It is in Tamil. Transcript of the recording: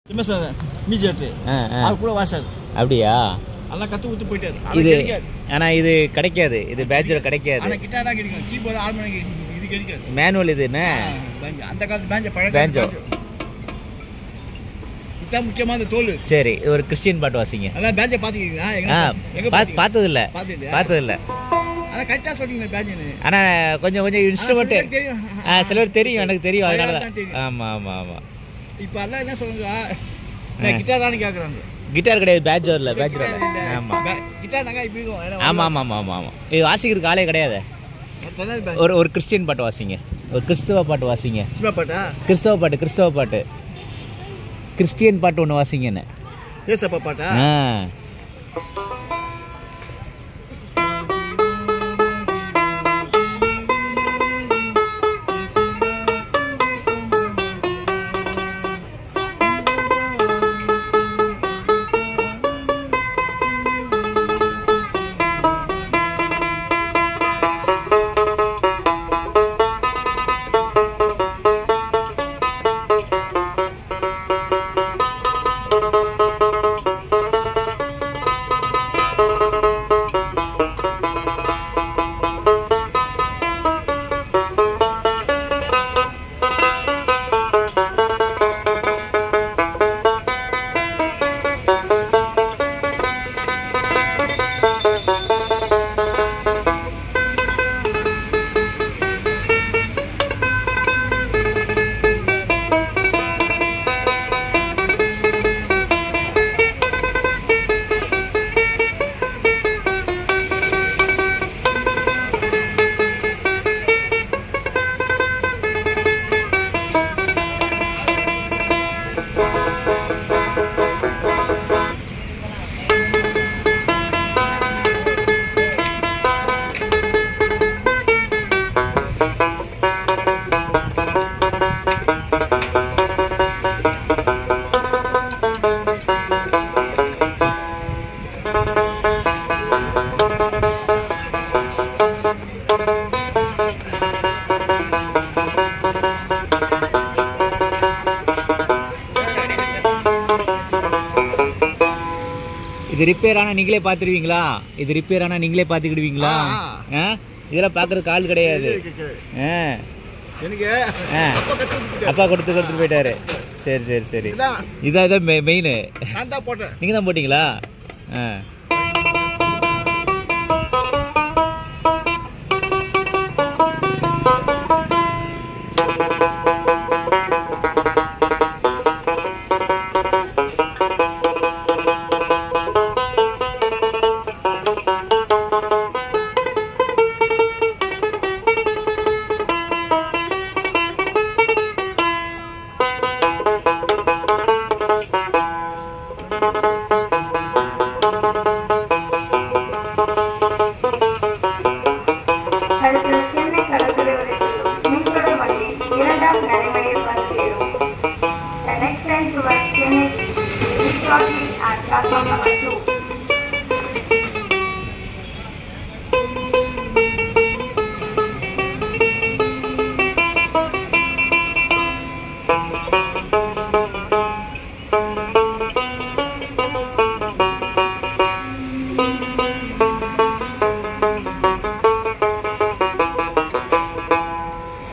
எம்எஸ் மீஜெட்டு ஆ ஆ அவர் கூட வாசார் அப்படியா அதெல்லாம் கற்று கொடுத்து போயிட்டாரு இது அது கிடைக்காது ஆனால் இது கிடைக்காது இது பேட்சில் கிடைக்காது ஆனால் கிட்டார் தான் கிடைக்கும் கீபோர்டு ஹார்மோனியம் கிடைக்கும். இது கிடைக்காது மேனுவல் இது என்ன ஆ, பேஞ்சு. அந்த காலத்து பேஞ்ச பழைய பேஞ்சோ. இதுதான் முக்கியமான தோல் சரி இது ஒரு கிறிஸ்டியன் பாட்டு வாசிங்க அதான் பேஞ்சை பார்த்துக்கிறீங்களா எங்க ஆ எங்க பார்த்து பார்த்ததில்ல பார்த்ததில்லையா? பார்த்ததில்ல அதான் கரெக்டாக சொல்றீங்க பேஞ்சுன்னு ஆனால் கொஞ்சம் கொஞ்சம் இன்ஸ்ட்ருமெண்ட்டு பேருக்கு தெரியும். ஆ சிலர் தெரியும் எனக்கு தெரியும் அதனால அதனால தான் தான் தெரியும். ஆமாம் ஆமாம் ஆமாம் இப்போ எல்லாம் என்ன சொல்லுங்க நான் கிட்டார் தானே கேட்குறாங்க கிட்டார் கிடையாது பேட்ச் வரல பேட்ச் வரல ஆமாம் கிட்டார் நாங்க இப்படி இருக்கும் ஏன்னா ஆமாம் ஆமாம் ஆமாம் ஆமாம் ஆமாம் இது வாசிக்கிறதுக்கு ஆளே கிடையாது தென்னாலி பேங்க் ஒரு ஒரு கிறிஸ்டியன் பாட்டு வாசிங்க ஒரு கிறிஸ்துவ பாட்டு வாசிங்க சினிமா பாட்டா கிறிஸ்தவ பாட்டு கிறிஸ்தவ பாட்டு கிறிஸ்டியன் பாட்டு ஒன்று வாசிங்கன்னு ஏசப்பா பாட்டா ஆ இது ரிப்பேர் ஆனால் நீங்களே பார்த்துருவீங்களா இது ரிப்பேர் ஆனால் நீங்களே பார்த்துக்கிடுவீங்களா ஆ, ஆ இதெல்லாம் பார்க்குறதுக்கு ஆள் கிடையாது ஆ எனக்கு ஆ அப்பா கற்று கொடுத்துட்டாரு. அப்பா கொடுத்து கொடுத்துட்டு போயிட்டாரு சரி சரி சரி இதான் இதான் இதான் மெயின் நான் தான் போட்டேன் நீங்கள் தான் போட்டிங்களா ஆ